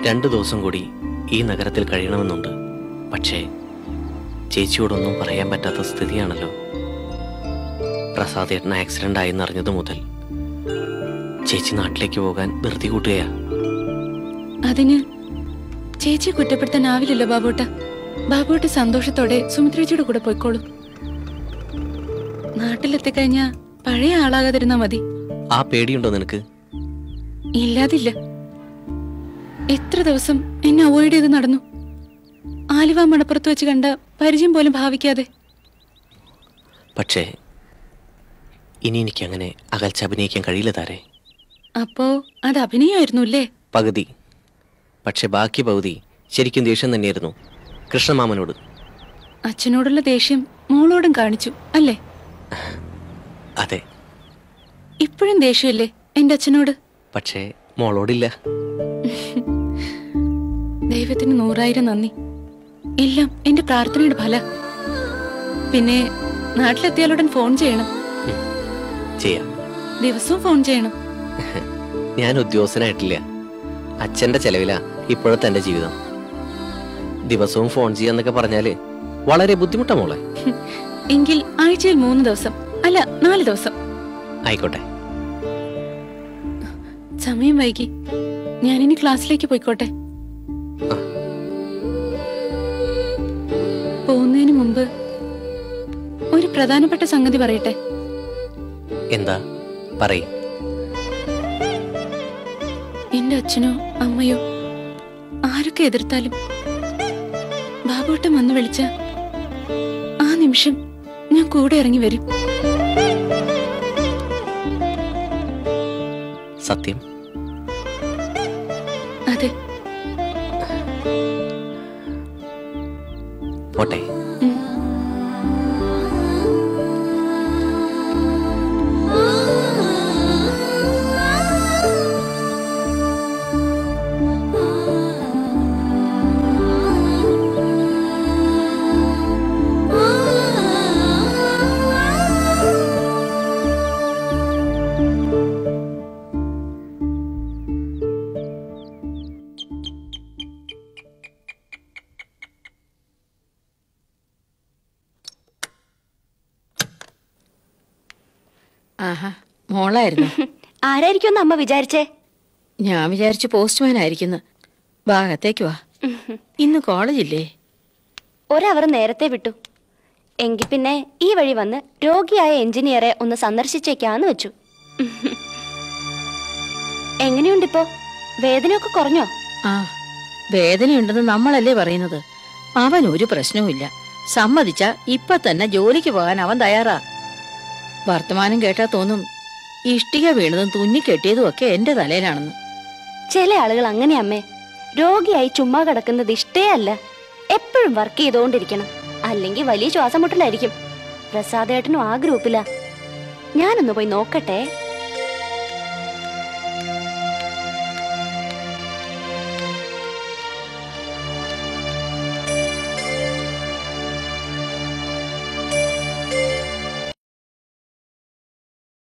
രണ്ടു ദിവസം കൂടി ഈ നഗരത്തിൽ കഴിയണമെന്നുണ്ട് പക്ഷേ ചേച്ചിയോടൊന്നും പറയാൻ പറ്റാത്ത സ്ഥിതിയാണല്ലോ പ്രസാദേട്ടൻ ആക്സിഡന്റ് ആയെന്നറിഞ്ഞതു മുതൽ ചേച്ചി നാട്ടിലേക്ക് പോകാൻ ധൃതി കൂട്ടുകയാ അതിന് ചേച്ചിയെ കുറ്റപ്പെടുത്താനാവില്ലല്ലോ ബാബോട്ട ബാബോട്ട് സന്തോഷത്തോടെ സുമിത്രേച്ചിയുടെ കൂടെ പോയിക്കോളും നാട്ടിലെത്തിക്കഴിഞ്ഞാ പഴയ ആളാകാതിരുന്നാ മതി ആ പേടിയുണ്ടോ നിനക്ക് ഇല്ലാതില്ല എത്ര ദിവസം എന്നെ അവോയ്ഡ് ചെയ്ത് നടന്നു ആലുവ മണപ്പുറത്ത് വെച്ച് കണ്ട പരിചയം പോലും ഭാവിക്കാതെ പക്ഷേ ഇനി എനിക്ക് അങ്ങനെ അകൽച്ച അഭിനയിക്കാൻ കഴിയില്ല താരേ അപ്പോ അത് അഭിനയമായിരുന്നു അല്ലേ പകുതി പക്ഷെ ബാക്കി പകുതി ശരിക്കും ദേഷ്യം തന്നെയായിരുന്നു കൃഷ്ണമാമനോട് അച്ഛനോടുള്ള ദേഷ്യം മോളോടും കാണിച്ചു അല്ലേ അതെ ഇപ്പോഴും ദേഷ്യമല്ലേ എന്റെ അച്ഛനോട് പക്ഷേ മോളോടില്ല ദൈവത്തിന് നൂറായിരം നന്ദി എല്ലാം എന്റെ പ്രാർത്ഥനയുടെ ഫല പിന്നെ നാട്ടിലെത്തിയാലുടൻ ഫോൺ ചെയ്യണം ചെയ്യാം ദിവസവും ഫോൺ ചെയ്യണം ഞാൻ ഉദ്യോഗസ്ഥനായിട്ടില്ല അച്ഛന്റെ ചെലവിലാ ഇപ്പോഴത്തെ എന്റെ ജീവിതം ദിവസവും ഫോൺ ചെയ്യാന്നൊക്കെ പറഞ്ഞാല് വളരെ ബുദ്ധിമുട്ടാ മോളെ എങ്കിൽ ആഴ്ചയിൽ മൂന്ന് ദിവസം അല്ല നാല് ദിവസം ആയിക്കോട്ടെ സമയം വൈകി ഞാനിനി ക്ലാസ്സിലേക്ക് പോയിക്കോട്ടെ ആ. പോകുന്നതിന് മുമ്പ് ഒരു പ്രധാനപ്പെട്ട സംഗതി പറയട്ടെ എന്താ പറയും എന്റെ അച്ഛനോ അമ്മയോ ആരൊക്കെ എതിർത്താലും ബാബുട്ടം വന്ന് വിളിച്ച ആ നിമിഷം ഞാൻ കൂടെ ഇറങ്ങി വരും സത്യം അതെ പോട്ടെ ഉം. ആഹാ മോളായിരുന്നു ആരായിരിക്കും അമ്മ വിചാരിച്ചേ ഞാൻ വിചാരിച്ചു പോസ്റ്റ്മാൻ ആയിരിക്കുന്നു ഭാഗത്തേക്ക് വാ ഇന്ന് കോളേജില്ലേ ഒരവർ നേരത്തെ വിട്ടു എങ്കിൽ പിന്നെ ഈ വഴി വന്ന് രോഗിയായ എഞ്ചിനീയറെ ഒന്ന് സന്ദർശിച്ചേക്കാന്ന് വെച്ചു എങ്ങനെയുണ്ടിപ്പോ വേദനയൊക്കെ കുറഞ്ഞോ ആ വേദനയുണ്ടെന്ന് നമ്മളല്ലേ പറയുന്നത് അവൻ ഒരു പ്രശ്നവുമില്ല സമ്മതിച്ച ഇപ്പൊ തന്നെ ജോലിക്ക് പോകാൻ അവൻ തയ്യാറാ വർത്തമാനം കേട്ടാ തോന്നും ഇഷ്ടിക വീണതും തുന്നിക്കെട്ടിയതും ഒക്കെ എന്റെ തലയിലാണെന്ന് ചില ആളുകൾ അങ്ങനെ അമ്മേ രോഗിയായി ചുമ്മാ കിടക്കുന്നത് ഇഷ്ടേ അല്ല എപ്പോഴും വർക്ക് ചെയ്തുകൊണ്ടിരിക്കണം അല്ലെങ്കിൽ വലിയ ശ്വാസം മുട്ടലായിരിക്കും പ്രസാദേട്ടനും ആ ഗ്രൂപ്പിലാ ഞാനൊന്ന് പോയി നോക്കട്ടെ